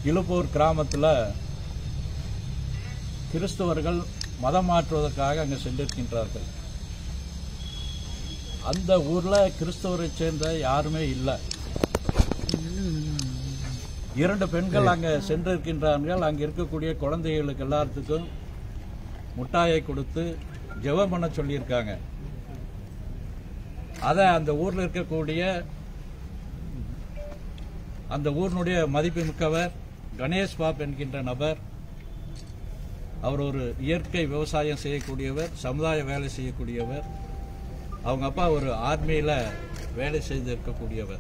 இலுப்பூர் கிராமத்தில் கிறிஸ்தவர்கள் மதம் மாற்றுவதற்காக அங்கே சென்றிருக்கின்றார்கள் அந்த ஊர்ல கிறிஸ்தவரை சேர்ந்த யாருமே இல்லை இரண்டு பெண்கள் அங்க சென்றிருக்கின்றார்கள் அங்க இருக்கக்கூடிய குழந்தைகளுக்கு எல்லாத்துக்கும் முட்டாயை கொடுத்து ஜெபம் பண்ண சொல்லியிருக்காங்க அத அந்த ஊர்ல இருக்கக்கூடிய அந்த ஊரினுடைய மதிப்புமிக்கவர் கணேஷ் பாப் என்கின்ற நபர் அவர் ஒரு இயற்கை விவசாயம் செய்யக்கூடியவர் சமுதாய வேலை செய்யக்கூடியவர் அவங்க அப்பா ஒரு ஆர்மியில வேலை செய்து இருக்கக்கூடியவர்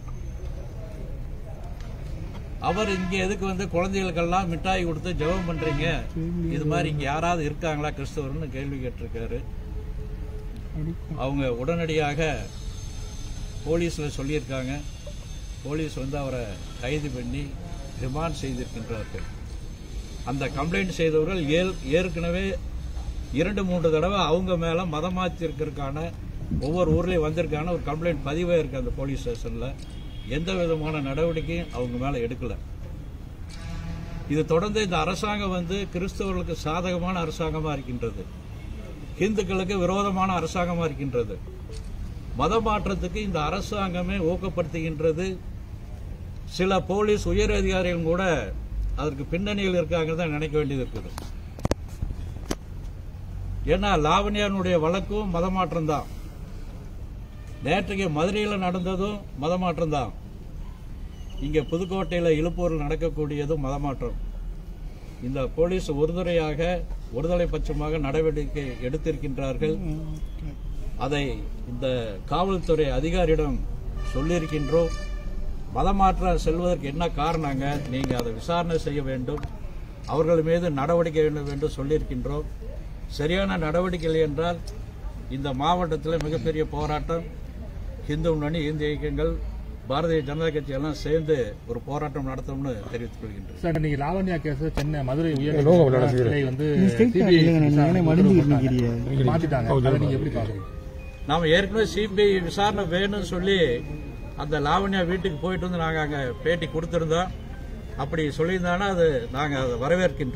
அவர் இங்க எதுக்கு வந்து குழந்தைகளுக்கெல்லாம் மிட்டாய் கொடுத்து ஜெபம் பண்றீங்க இது மாதிரி இங்க யாராவது இருக்காங்களா கிறிஸ்தவர்னு கேள்வி கேட்டிருக்காரு அவங்க உடனடியாக போலீஸ்ல சொல்லியிருக்காங்க போலீஸ் வந்து அவரை கைது பண்ணி ரிமாண்ட் செய்திருக்கின்றார்கள் அந்த கம்ப்ளைண்ட் செய்தவர்கள் ஏல்- ஏற்கனவே இரண்டு மூன்று தடவை அவங்க மேல மதம் மாற்றிருக்கிறதுக்கான ஒவ்வொரு ஊர்லயும் வந்திருக்கான ஒரு கம்ப்ளைண்ட் பதிவே இருக்கு அந்த போலீஸ் ஸ்டேஷன்ல எந்த விதமான நடவடிக்கையும் அவங்க மேல எடுக்கல இது தொடர்ந்து இந்த அரசாங்கம் வந்து கிறிஸ்தவர்களுக்கு சாதகமான அரசாங்கமா இருக்கின்றது இந்துக்களுக்கு விரோதமான அரசாங்கமா இருக்கின்றது மத மாற்றத்துக்கு இந்த அரசாங்கமே ஊக்கப்படுத்துகின்றது சில போலீஸ் உயர் அதிகாரிகள் கூட அதற்கு பின்னணியில் இருக்காங்க தான் நினைக்க வேண்டியது இருக்குது ஏன்னா லாவண்யானுடைய வழக்கும் மதமாற்றம் தான் நேற்றைக்கு மதுரையில் நடந்ததும் மதமாற்றம் தான் இங்க புதுக்கோட்டையில் இழுப்பூரில் நடக்கக்கூடியதும் மதமாற்றம் இந்த போலீஸ் ஒருதுறையாக ஒருதலை பட்சமாக நடவடிக்கை எடுத்திருக்கின்றார்கள் அதை இந்த காவல்துறை அதிகாரியிடம் சொல்லியிருக்கின்றோம் மதமாற்றம் செல்வதற்கு என்ன காரணங்க நீங்க அதை விசாரணை செய்ய வேண்டும் அவர்கள் மீது நடவடிக்கை வேண்டும் என்று சொல்லியிருக்கின்றோம் சரியான நடவடிக்கை இல்லை என்றால் இந்த மாவட்டத்தில் மிகப்பெரிய போராட்டம் இந்து முன்னணி இந்திய இயக்கங்கள் பாரதிய ஜனதா கட்சி எல்லாம் சேர்ந்து ஒரு போராட்டம் நடத்தும்னு தெரிவித்துக் கொள்கின்றேன் சார் இன்னைக்கு லாவண்யா கேஸ் சென்னை மதுரை உயர் லோகோ விளையாட செய்யுது. கிளை வந்து ஸ்ட்ரைட்டா CBI இல்லைங்க, நீங்க விசாரணை என்ன மடிஞ்சுக்கிட்டு உத்தரவு நிக்கிறீங்க? போட்டாங்க. மாத்திட்டாங்க அதை நீங்க எப்படி பாக்குறீங்க நாம ஏற்கனவே சிபிஐ விசாரணை வேணும்னு சொல்லி அந்த லாவண்யா வீட்டுக்கு போயிட்டு வந்து நாங்க அங்க பேட்டி கொடுத்திருந்தோம் அப்படி சொல்லியிருந்தாங்கன்னா அது நாங்க அதை வரவேற்கின்றோம்